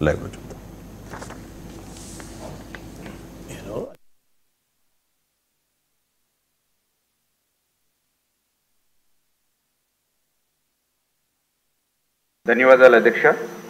లైవ్లో చూద్దాం ధన్యవాదాలు అధ్యక్ష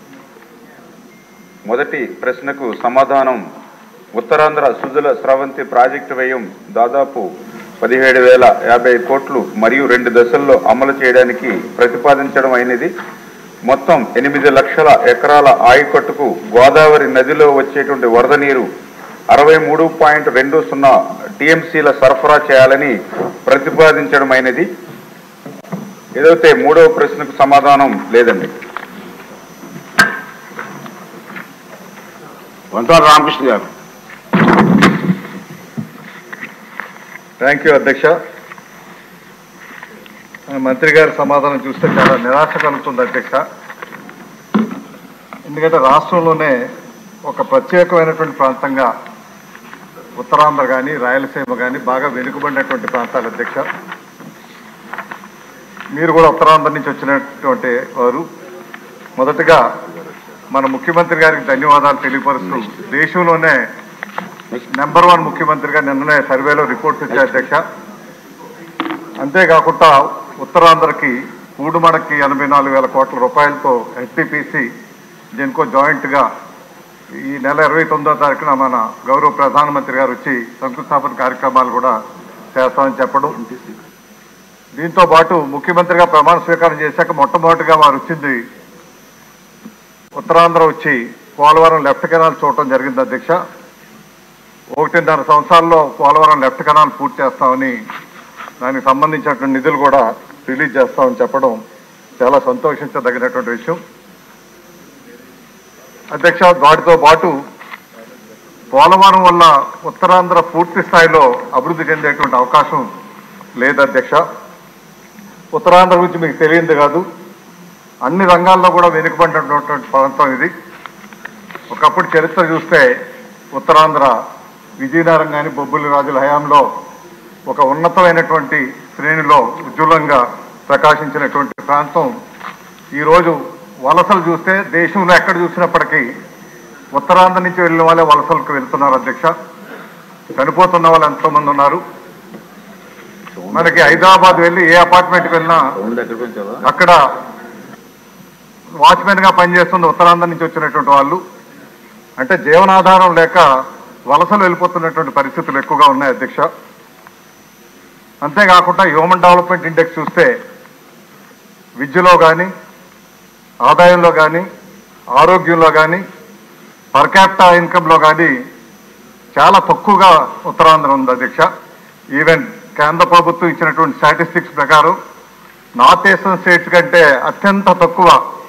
మొదటి ప్రశ్నకు సమాధానం ఉత్తరాంధ్ర సుజల స్రవంతి ప్రాజెక్టు వ్యయం దాదాపు పదిహేడు వేల యాభై కోట్లు మరియు రెండు దశల్లో అమలు చేయడానికి ప్రతిపాదించడం అయినది మొత్తం ఎనిమిది లక్షల ఎకరాల ఆయకట్టుకు గోదావరి నదిలో వచ్చేటువంటి వరద నీరు అరవై మూడు పాయింట్ రెండు సున్నా టీఎంసీల సరఫరా చేయాలని ప్రతిపాదించడం అయినది ఏదైతే మూడవ ప్రశ్నకు సమాధానం లేదండి వంతాల రామకృష్ణ గారు థ్యాంక్ యూ అధ్యక్ష మంత్రి గారి సమాధానం చూస్తే చాలా నిరాశ కలుగుతుంది అధ్యక్ష ఎందుకంటే రాష్ట్రంలోనే ఒక ప్రత్యేకమైనటువంటి ప్రాంతంగా ఉత్తరాంధ్ర కానీ రాయలసీమ కానీ బాగా వెనుకబడినటువంటి ప్రాంతాలు అధ్యక్ష మీరు కూడా ఉత్తరాంధ్ర నుంచి వచ్చినటువంటి వారు మొదటగా మన ముఖ్యమంత్రి గారికి ధన్యవాదాలు తెలియపరుస్తూ దేశంలోనే నెంబర్ వన్ ముఖ్యమంత్రిగా నిన్ననే సర్వేలో రిపోర్ట్స్ ఇచ్చారు అధ్యక్ష అంతేకాకుండా ఉత్తరాంధ్రకి కూడుమడకి ఎనభై నాలుగు వేల కోట్ల రూపాయలతో ఎస్టీపీసీ దీనికో జాయింట్గా ఈ నెల ఇరవై తొమ్మిదో తారీఖున మన గౌరవ ప్రధానమంత్రి గారు వచ్చి శంకుస్థాపన కార్యక్రమాలు కూడా చేస్తామని చెప్పడం దీంతో పాటు ముఖ్యమంత్రిగా ప్రమాణ స్వీకారం చేశాక మొట్టమొదటిగా వారు వచ్చింది ఉత్తరాంధ్ర వచ్చి పోలవరం లెఫ్ట్ కెనాల్ చూడటం జరిగింది అధ్యక్ష ఒకటిన్నర సంవత్సరాల్లో పోలవరం లెఫ్ట్ కెనాల్ పూర్తి చేస్తామని దానికి సంబంధించినటువంటి నిధులు కూడా రిలీజ్ చేస్తామని చెప్పడం చాలా సంతోషించదగినటువంటి విషయం అధ్యక్ష వాటితో పాటు పోలవరం వల్ల ఉత్తరాంధ్ర పూర్తి స్థాయిలో అభివృద్ధి చెందేటువంటి అవకాశం లేదు అధ్యక్ష ఉత్తరాంధ్ర గురించి మీకు తెలియంది కాదు అన్ని రంగాల్లో కూడా వెనుకబడినటువంటి ప్రాంతం ఇది ఒకప్పుడు చరిత్ర చూస్తే ఉత్తరాంధ్ర విజయనగరం కానీ బొబ్బులి రాజుల హయాంలో ఒక ఉన్నతమైనటువంటి శ్రేణిలో ఉజ్వలంగా ప్రకాశించినటువంటి ప్రాంతం ఈరోజు వలసలు చూస్తే దేశంలో ఎక్కడ చూసినప్పటికీ ఉత్తరాంధ్ర నుంచి వెళ్ళిన వాళ్ళే వలసలకు వెళ్తున్నారు అధ్యక్ష చనిపోతున్న వాళ్ళు ఎంతోమంది ఉన్నారు మనకి హైదరాబాద్ వెళ్ళి ఏ అపార్ట్మెంట్కి వెళ్ళినా అక్కడ వాచ్మెన్ గా పనిచేస్తున్న ఉత్తరాంధ్ర నుంచి వచ్చినటువంటి వాళ్ళు అంటే జీవనాధారం లేక వలసలు వెళ్ళిపోతున్నటువంటి పరిస్థితులు ఎక్కువగా ఉన్నాయి అధ్యక్ష అంతేకాకుండా హ్యూమన్ డెవలప్మెంట్ ఇండెక్స్ చూస్తే విద్యలో కానీ ఆదాయంలో కానీ ఆరోగ్యంలో కానీ పర్ క్యాపిటా ఇన్కంలో కానీ చాలా తక్కువగా ఉత్తరాంధ్ర ఉంది అధ్యక్ష ఈవెన్ కేంద్ర ప్రభుత్వం ఇచ్చినటువంటి స్టాటిస్టిక్స్ ప్రకారం నార్త్ ఈస్టర్న్ స్టేట్స్ కంటే అత్యంత తక్కువ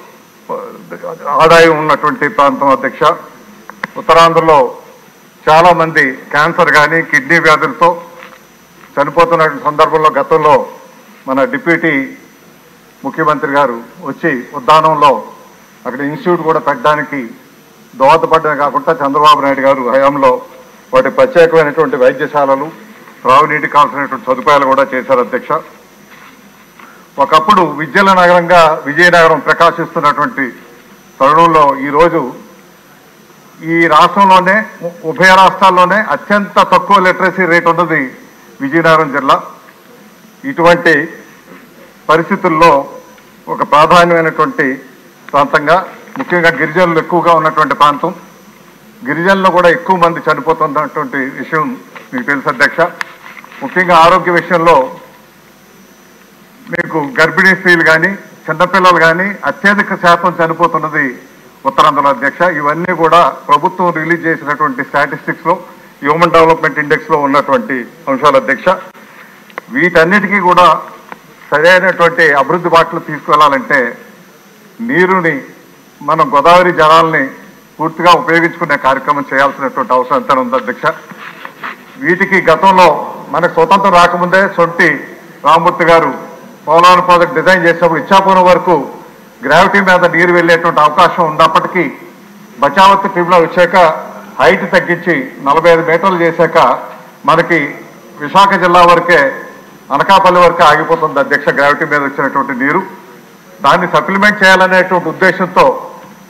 ఆదాయం ఉన్నటువంటి ప్రాంతం అధ్యక్ష ఉత్తరాంధ్రలో చాలా మంది క్యాన్సర్ కానీ కిడ్నీ వ్యాధులతో చనిపోతున్న సందర్భంలో గతంలో మన డిప్యూటీ ముఖ్యమంత్రి గారు వచ్చి ఉద్దానంలో అక్కడ ఇన్స్టిట్యూట్ కూడా పెట్టడానికి దోహదపడమే కాకుండా చంద్రబాబు నాయుడు గారు హయాంలో వాటి ప్రత్యేకమైనటువంటి వైద్యశాలలు త్రాగునీటి కావాల్సినటువంటి సదుపాయాలు కూడా చేశారు అధ్యక్ష ఒకప్పుడు విద్యల నగరంగా విజయనగరం ప్రకాశిస్తున్నటువంటి తరుణంలో ఈరోజు ఈ రాష్ట్రంలోనే ఉ- ఉభయ రాష్ట్రాల్లోనే అత్యంత తక్కువ లిటరసీ రేట్ ఉన్నది విజయనగరం జిల్లా ఇటువంటి పరిస్థితుల్లో ఒక ప్రాధాన్యమైనటువంటి ప్రాంతంగా ముఖ్యంగా గిరిజనులు ఎక్కువగా ఉన్నటువంటి ప్రాంతం గిరిజనులు కూడా ఎక్కువ మంది చనిపోతున్నటువంటి విషయం మీకు తెలుసు అధ్యక్ష ముఖ్యంగా ఆరోగ్య విషయంలో మీకు గర్భిణీ స్త్రీలు కానీ చిన్నపిల్లలు కానీ అత్యధిక శాతం చనిపోతున్నది ఉత్తరాంధ్ర అధ్యక్ష ఇవన్నీ కూడా ప్రభుత్వం రిలీజ్ చేసినటువంటి స్టాటిస్టిక్స్ లో హ్యూమన్ డెవలప్మెంట్ ఇండెక్స్ లో ఉన్నటువంటి అంశాలు అధ్యక్ష వీటన్నిటికీ కూడా సరైనటువంటి అభివృద్ధి బాటలు తీసుకువెళ్ళాలంటే నీరుని మనం గోదావరి జలాల్ని పూర్తిగా ఉపయోగించుకునే కార్యక్రమం చేయాల్సినటువంటి అవసరం ఎంత ఉంది అధ్యక్ష వీటికి గతంలో మనకు స్వతంత్రం రాకముందే సొంటి రామమూర్తి గారు పోలవరం ప్రాజెక్ట్ డిజైన్ చేసినప్పుడు ఇచ్చాపురం వరకు గ్రావిటీ మీద నీరు వెళ్ళేటువంటి అవకాశం ఉన్నప్పటికీ బచావతి టీంలో వచ్చాక హైట్ తగ్గించి నలభై ఐదు మీటర్లు చేశాక మనకి విశాఖ జిల్లా వరకే అనకాపల్లి వరకే ఆగిపోతుంది అధ్యక్ష గ్రావిటీ మీద వచ్చినటువంటి నీరు దాన్ని సప్లిమెంట్ చేయాలనేటువంటి ఉద్దేశంతో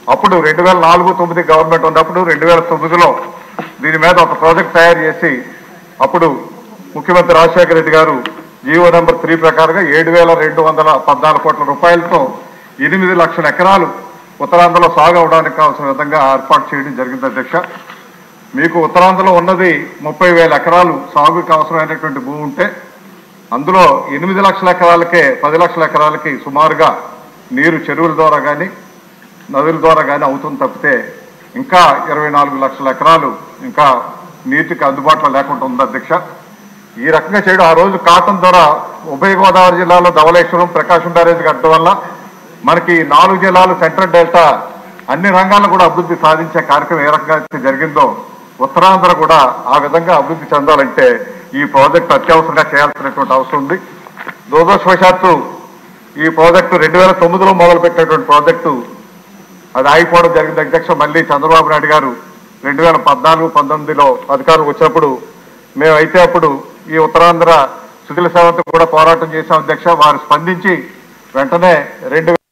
అప్పుడు రెండు వేల నాలుగు తొమ్మిది గవర్నమెంట్ ఉన్నప్పుడు రెండు వేల తొమ్మిదిలో దీని మీద ఒక ప్రాజెక్ట్ తయారు చేసి అప్పుడు ముఖ్యమంత్రి రాజశేఖర రెడ్డి గారు జీవో నెంబర్ త్రీ ప్రకారంగా ఏడు వేల రెండు వందల పద్నాలుగు కోట్ల రూపాయలతో ఎనిమిది లక్షల ఎకరాలు ఉత్తరాంధ్రలో సాగు అవడానికి కావాల్సిన విధంగా ఏర్పాటు చేయడం జరిగింది అధ్యక్ష మీకు ఉత్తరాంధ్రలో ఉన్నది ముప్పై వేల ఎకరాలు సాగుకి అవసరమైనటువంటి భూమి ఉంటే అందులో ఎనిమిది లక్షల ఎకరాలకే పది లక్షల ఎకరాలకి సుమారుగా నీరు చెరువుల ద్వారా కానీ నదుల ద్వారా కానీ అవుతుంది తప్పితే ఇంకా ఇరవై నాలుగు లక్షల ఎకరాలు ఇంకా నీటికి అందుబాటులో లేకుండా ఉంది అధ్యక్ష ఈ రకంగా చేయడం ఆ రోజు కాటన్ ద్వారా ఉభయ గోదావరి జిల్లాలో ధవళేశ్వరం ప్రకాశం బ్యారేజ్ కట్టడం వల్ల మనకి నాలుగు జిల్లాలు సెంట్రల్ డెల్టా అన్ని రంగాల్లో కూడా అభివృద్ధి సాధించే కార్యక్రమం ఏ రకంగా అయితే జరిగిందో ఉత్తరాంధ్ర కూడా ఆ విధంగా అభివృద్ధి చెందాలంటే ఈ ప్రాజెక్టు అత్యవసరంగా చేయాల్సినటువంటి అవసరం ఉంది దురదృష్టవశాత్తు ఈ ప్రాజెక్టు రెండు వేల తొమ్మిదిలో మొదలుపెట్టినటువంటి ప్రాజెక్టు అది ఆగిపోవడం జరిగింది అధ్యక్ష మళ్ళీ చంద్రబాబు నాయుడు గారు రెండు వేల పద్నాలుగు పంతొమ్మిదిలో అధికారం వచ్చినప్పుడు మేమైతే అప్పుడు ఈ ఉత్తరాంధ్ర సుజల సేవతో కూడా పోరాటం చేశాం అధ్యక్ష వారు స్పందించి వెంటనే రెండు